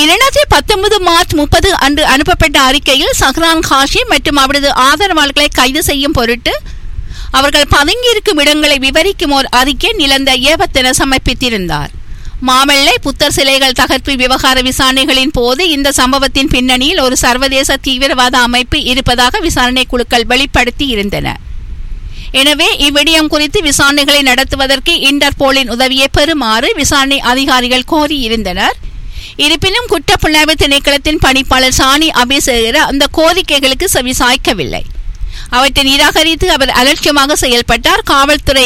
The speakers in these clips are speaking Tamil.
இரண்டாயிரத்தி பத்தொன்பது மார்ச் முப்பது அன்று அனுப்பப்பட்ட அறிக்கையில் சஹ்ரான் காஷி மற்றும் அவரது ஆதரவாளர்களை கைது செய்யும் பொருட்டு அவர்கள் பதுங்கியிருக்கும் இடங்களை விவரிக்கும் ஓர் அறிக்கை நிலந்த ஏவத்தென சமர்ப்பித்திருந்தார் மாமல்லை புத்தர் சிலைகள் தகர்ப்பு விவகார விசாரணைகளின் போது இந்த சம்பவத்தின் பின்னணியில் ஒரு சர்வதேச தீவிரவாத அமைப்பு இருப்பதாக விசாரணை குழுக்கள் வெளிப்படுத்தி இருந்தன எனவே இவ்விடயம் குறித்து விசாரணைகளை நடத்துவதற்கு இன்டர்போலின் உதவியை பெறுமாறு விசாரணை அதிகாரிகள் கோரியிருந்தனர் இருப்பினும் குற்றப்புலனாய்வு திணைக்களத்தின் பணிப்பாளர் சாணி அபிசேகர அந்த கோரிக்கைகளுக்கு செவிசாய்க்கவில்லை அவற்றை நிராகரித்து அவர் அலட்சியமாக செயல்பட்டார் காவல்துறை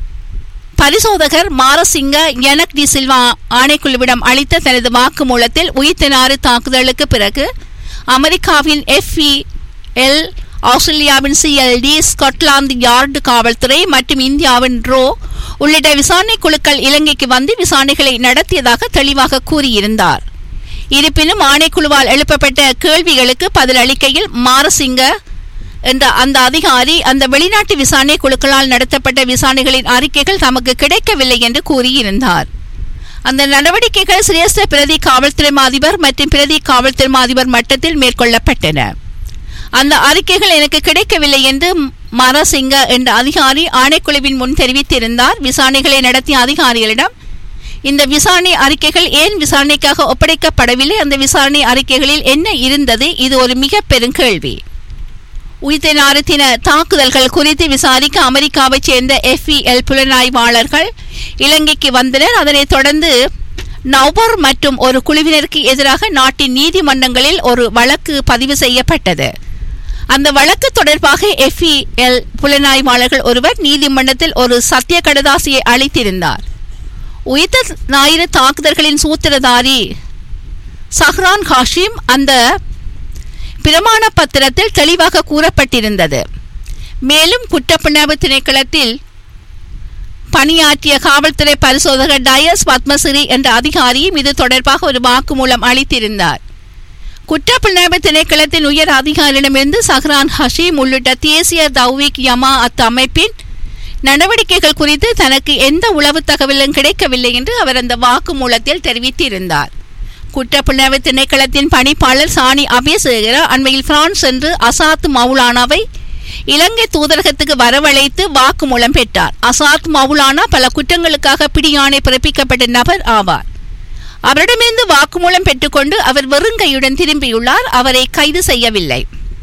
பரிசோதகர் மாரசிங்க எனக் டி சில்வா ஆணைக்குழுவிடம் அளித்த தனது வாக்குமூலத்தில் உயிர்த்தினாறு தாக்குதலுக்கு பிறகு அமெரிக்காவின் எஃப்இஎல் ஆஸ்திரேலியாவின் சிஎல்டி ஸ்காட்லாந்து யார்டு காவல்துறை மற்றும் இந்தியாவின் ரோ உள்ளிட்ட விசாரணை குழுக்கள் இலங்கைக்கு வந்து விசாரணைகளை நடத்தியதாக தெளிவாக கூறியிருந்தார் இருப்பினும் ஆணைக்குழுவால் எழுப்பப்பட்ட கேள்விகளுக்கு பதிலளிக்கையில் மாரசிங்க என்ற அந்த அதிகாரி அந்த வெளிநாட்டு விசாரணை குழுக்களால் நடத்தப்பட்ட விசாரணைகளின் அறிக்கைகள் தமக்கு கிடைக்கவில்லை என்று கூறியிருந்தார் அந்த நடவடிக்கைகள் சிரேஷ்ட பிரதி காவல்துறை அதிபர் மற்றும் பிரதி காவல்துறை அதிபர் மட்டத்தில் மேற்கொள்ளப்பட்டன அந்த அறிக்கைகள் எனக்கு கிடைக்கவில்லை என்று மரசிங்க என்ற அதிகாரி ஆணைக்குழுவின் முன் தெரிவித்திருந்தார் விசாரணைகளை நடத்திய அதிகாரிகளிடம் இந்த விசாரணை அறிக்கைகள் ஏன் விசாரணைக்காக ஒப்படைக்கப்படவில்லை அந்த விசாரணை அறிக்கைகளில் என்ன இருந்தது இது ஒரு மிக பெரும் கேள்வி உயிர்த்தினாரத்தின தாக்குதல்கள் குறித்து விசாரிக்க அமெரிக்காவைச் சேர்ந்த எஃப்இஎல் புலனாய்வாளர்கள் இலங்கைக்கு வந்தனர் அதனைத் தொடர்ந்து நவ்பர் மற்றும் ஒரு குழுவினருக்கு எதிராக நாட்டின் நீதிமன்றங்களில் ஒரு வழக்கு பதிவு செய்யப்பட்டது அந்த வழக்கு தொடர்பாக எஃப்இஎல் புலனாய்வாளர்கள் ஒருவர் நீதிமன்றத்தில் ஒரு சத்திய கடதாசியை அளித்திருந்தார் உயிர்த்த ஞாயிறு தாக்குதல்களின் சூத்திரதாரி சஹ்ரான் ஹாஷிம் அந்த பிரமாண பத்திரத்தில் தெளிவாக கூறப்பட்டிருந்தது மேலும் குற்றப்புணர்வு திணைக்களத்தில் பணியாற்றிய காவல்துறை பரிசோதகர் டயஸ் பத்மசிறி என்ற அதிகாரியும் இது தொடர்பாக ஒரு வாக்குமூலம் அளித்திருந்தார் குற்றப்புலனாய்வு திணைக்களத்தின் உயர் அதிகாரியிடமிருந்து சஹ்ரான் ஹஷீம் உள்ளிட்ட தேசிய தௌவிக் யமா அத் அமைப்பின் நடவடிக்கைகள் குறித்து தனக்கு எந்த உளவு தகவலும் கிடைக்கவில்லை என்று அவர் அந்த வாக்குமூலத்தில் தெரிவித்திருந்தார் குற்றப்புலனாய்வு திணைக்களத்தின் பணிப்பாளர் சாணி அபேசேகர அண்மையில் பிரான்ஸ் சென்று அசாத் மவுலானாவை இலங்கை தூதரகத்துக்கு வரவழைத்து வாக்குமூலம் பெற்றார் அசாத் மவுலானா பல குற்றங்களுக்காக பிடியாணை பிறப்பிக்கப்பட்ட நபர் ஆவார் அவரிடமிருந்து வாக்குமூலம் பெற்றுக்கொண்டு அவர் வெறுங்கையுடன் திரும்பியுள்ளார் அவரை கைது செய்யவில்லை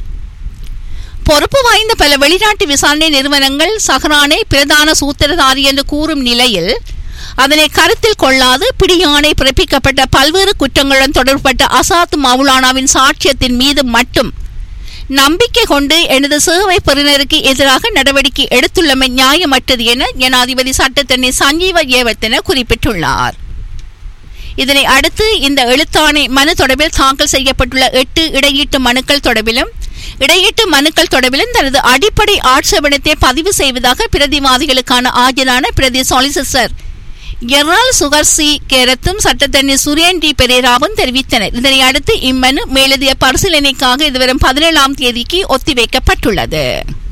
பொறுப்பு வாய்ந்த பல வெளிநாட்டு விசாரணை நிறுவனங்கள் சஹ்ரானை பிரதான சூத்திரதாரி என்று கூறும் நிலையில் அதனை கருத்தில் கொள்ளாது பிடியாணை பிறப்பிக்கப்பட்ட பல்வேறு குற்றங்களுடன் தொடர்பட்ட அசாத் மவுலானாவின் சாட்சியத்தின் மீது மட்டும் நம்பிக்கை கொண்டு எனது சேவை பெறுநருக்கு எதிராக நடவடிக்கை எடுத்துள்ளமை நியாயமற்றது என ஜனாதிபதி சட்டத்தண்ணி சஞ்சீவ ஏவத்தென குறிப்பிட்டுள்ளார் இதனை அடுத்து இந்த எழுத்தாணை மனு தொடர்பில் தாக்கல் செய்யப்பட்டுள்ள எட்டு இடையீட்டு மனுக்கள் தொடர்பிலும் இடையீட்டு மனுக்கள் தொடர்பிலும் தனது அடிப்படை ஆட்சேபனத்தை பதிவு செய்வதாக பிரதிவாதிகளுக்கான ஆஜரான பிரதி சொலிசிட்டர் எர்ரால் சுகர்சி கேரத்தும் சட்டத்தண்ணி சுரேன் டி பெரேராவும் தெரிவித்தனர் இதனை அடுத்து இம்மனு மேலதிக பரிசீலனைக்காக இதுவரும் பதினேழாம் தேதிக்கு ஒத்திவைக்கப்பட்டுள்ளது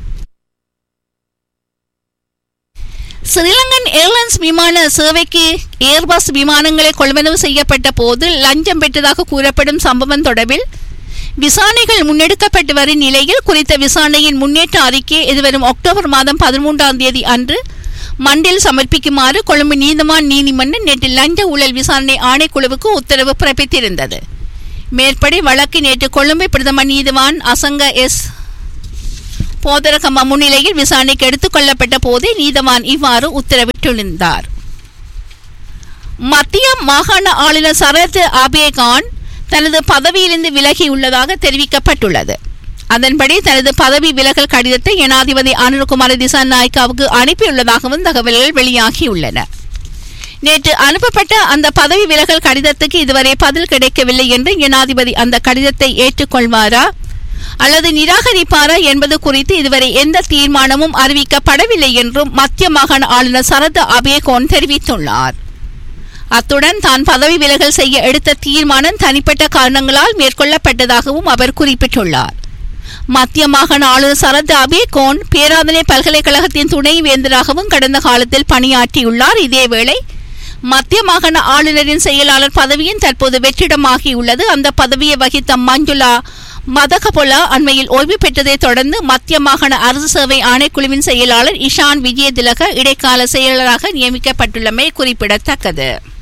ஸ்ரீலங்கன் ஏர்லைன்ஸ் விமான சேவைக்கு ஏர்பஸ் விமானங்களை கொள்வனவு செய்யப்பட்ட போது லஞ்சம் பெற்றதாக கூறப்படும் சம்பவம் தொடர்பில் விசாரணைகள் முன்னெடுக்கப்பட்டு வரும் நிலையில் குறித்த விசாரணையின் முன்னேற்ற அறிக்கையை எதிர்வரும் அக்டோபர் மாதம் பதிமூன்றாம் தேதி அன்று மண்டில் சமர்ப்பிக்குமாறு கொழும்பு நீதிமான் நீதிமன்றம் நேற்று லஞ்ச ஊழல் விசாரணை ஆணைக்குழுவுக்கு உத்தரவு பிறப்பித்திருந்தது மேற்படி வழக்கு நேற்று கொழும்பு பிரதம நீதிவான் அசங்க எஸ் போதரகம முன்னிலையில் விசாரணைக்கு எடுத்துக் கொள்ளப்பட்ட போதே நீதவான் இவ்வாறு உத்தரவிட்டிருந்தார் மத்திய மாகாண ஆளுநர் சரத் அபேகான் தனது பதவியிலிருந்து விலகியுள்ளதாக தெரிவிக்கப்பட்டுள்ளது அதன்படி தனது பதவி விலகல் கடிதத்தை ஜனாதிபதி அனுர்குமார திசாநாயக்காவுக்கு அனுப்பியுள்ளதாகவும் தகவல்கள் வெளியாகியுள்ளன நேற்று அனுப்பப்பட்ட அந்த பதவி விலகல் கடிதத்துக்கு இதுவரை பதில் கிடைக்கவில்லை என்று ஜனாதிபதி அந்த கடிதத்தை ஏற்றுக்கொள்வாரா அல்லது நிராகரிப்பாரா என்பது குறித்து இதுவரை எந்த தீர்மானமும் அறிவிக்கப்படவில்லை என்றும் மத்திய மாகாண ஆளுநர் சரத் அபேகோன் தெரிவித்துள்ளார் அத்துடன் தான் பதவி விலகல் செய்ய எடுத்த தீர்மானம் தனிப்பட்ட காரணங்களால் மேற்கொள்ளப்பட்டதாகவும் அவர் குறிப்பிட்டுள்ளார் மத்திய மாகாண ஆளுநர் சரத் அபேகோன் பேராதனை பல்கலைக்கழகத்தின் துணை வேந்தராகவும் கடந்த காலத்தில் பணியாற்றியுள்ளார் இதேவேளை மத்திய மாகாண ஆளுநரின் செயலாளர் பதவியின் தற்போது வெற்றிடமாகியுள்ளது அந்த பதவியை வகித்த மஞ்சுளா மதகபொலா அண்மையில் ஓய்வு பெற்றதை தொடர்ந்து மத்திய மாகாண அரசு சேவை ஆணைக்குழுவின் செயலாளர் இஷான் விஜயதிலக இடைக்கால செயலராக நியமிக்கப்பட்டுள்ளமை குறிப்பிடத்தக்கது